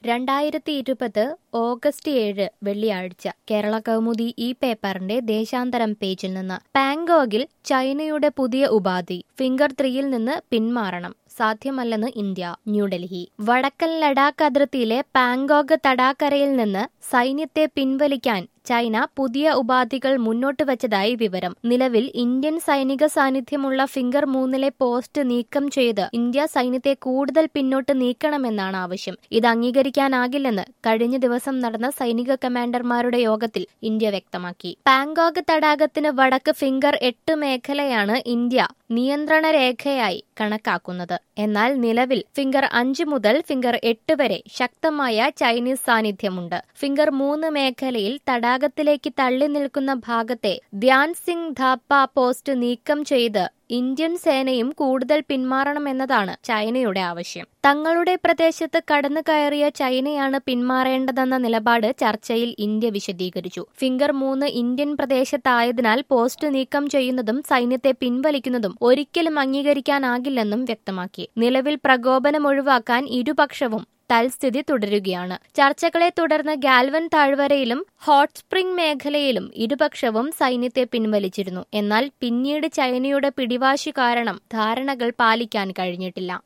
രണ്ടായിരത്തി ഇരുപത് ഓഗസ്റ്റ് ഏഴ് വെള്ളിയാഴ്ച കേരള കൗമുദി ഈ പേപ്പറിന്റെ ദേശാന്തരം പേജിൽ നിന്ന് പാങ്കോഗിൽ ചൈനയുടെ പുതിയ ഉപാധി ഫിംഗർ ത്രീയിൽ നിന്ന് പിന്മാറണം സാധ്യമല്ലെന്ന് ഇന്ത്യ ന്യൂഡൽഹി വടക്കൻ ലഡാക്ക് അതിർത്തിയിലെ പാങ്കോഗ് തടാകരയിൽ നിന്ന് സൈന്യത്തെ പിൻവലിക്കാൻ ചൈന പുതിയ ഉപാധികൾ മുന്നോട്ട് വച്ചതായി വിവരം നിലവിൽ ഇന്ത്യൻ സൈനിക സാന്നിധ്യമുള്ള ഫിംഗർ മൂന്നിലെ പോസ്റ്റ് നീക്കം ചെയ്ത് ഇന്ത്യ സൈന്യത്തെ കൂടുതൽ പിന്നോട്ട് നീക്കണമെന്നാണ് ആവശ്യം ഇത് അംഗീകരിക്കാനാകില്ലെന്ന് കഴിഞ്ഞ ദിവസം നടന്ന സൈനിക കമാൻഡർമാരുടെ യോഗത്തിൽ ഇന്ത്യ വ്യക്തമാക്കി പാങ്കോഗ് തടാകത്തിന് വടക്ക് ഫിംഗർ എട്ട് മേഖലയാണ് ഇന്ത്യ നിയന്ത്രണ രേഖയായി കണക്കാക്കുന്നത് എന്നാൽ നിലവിൽ ഫിംഗർ അഞ്ച് മുതൽ ഫിംഗർ എട്ട് വരെ ശക്തമായ ചൈനീസ് സാന്നിധ്യമുണ്ട് ഫിംഗർ മൂന്ന് മേഖലയിൽ തടാകത്തിലേക്ക് തള്ളി നിൽക്കുന്ന ഭാഗത്തെ ധ്യാൻ സിംഗ് ധാപ്പ പോസ്റ്റ് നീക്കം ചെയ്ത് ഇന്ത്യൻ സേനയും കൂടുതൽ പിന്മാറണമെന്നതാണ് ചൈനയുടെ ആവശ്യം തങ്ങളുടെ പ്രദേശത്ത് കടന്നു കയറിയ ചൈനയാണ് പിന്മാറേണ്ടതെന്ന നിലപാട് ചർച്ചയിൽ ഇന്ത്യ വിശദീകരിച്ചു ഫിംഗർ മൂന്ന് ഇന്ത്യൻ പ്രദേശത്തായതിനാൽ പോസ്റ്റ് നീക്കം ചെയ്യുന്നതും സൈന്യത്തെ പിൻവലിക്കുന്നതും ഒരിക്കലും അംഗീകരിക്കാനാകില്ലെന്നും വ്യക്തമാക്കി നിലവിൽ പ്രകോപനം ഒഴിവാക്കാൻ ഇരുപക്ഷവും തൽസ്ഥിതി തുടരുകയാണ് ചർച്ചകളെ തുടർന്ന് ഗാൽവൻ താഴ്വരയിലും ഹോട്ട് സ്പ്രിംഗ് മേഖലയിലും ഇരുപക്ഷവും സൈന്യത്തെ പിൻവലിച്ചിരുന്നു എന്നാൽ പിന്നീട് ചൈനയുടെ പിടിവാശി കാരണം ധാരണകൾ പാലിക്കാൻ കഴിഞ്ഞിട്ടില്ല